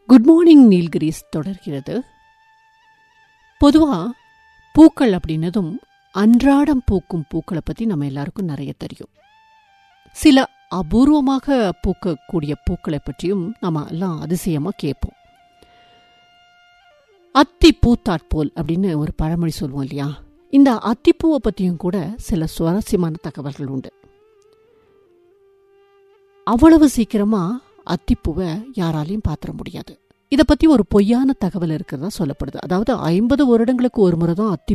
good morning Nilgiris தொடர்கிறது பொதுவா பூக்கள் அப்படின்னதும் அன்றாடம் பூக்கும் பூக்களை பத்தி நம்ம எல்லாருக்கும் நிறைய தெரியும் சில அபூர்வமாக பூக்கக்கூடிய பூக்களை பற்றியும் நம்ம எல்லாம் அதிசயமா கேட்போம் அத்தி பூத்தாற்போல் அப்படின்னு ஒரு பழமொழி சொல்லுவோம் இல்லையா இந்த அத்திப்பூவை பற்றியும் கூட சில சுவாரஸ்யமான தகவல்கள் உண்டு அவ்வளவு சீக்கிரமா அத்திப்பூவை யாராலையும் பாத்திர முடியாது இதை பத்தி ஒரு பொய்யான தகவல் இருக்கிறதா சொல்லப்படுது அதாவது ஐம்பது வருடங்களுக்கு ஒரு முறை தான் அத்தி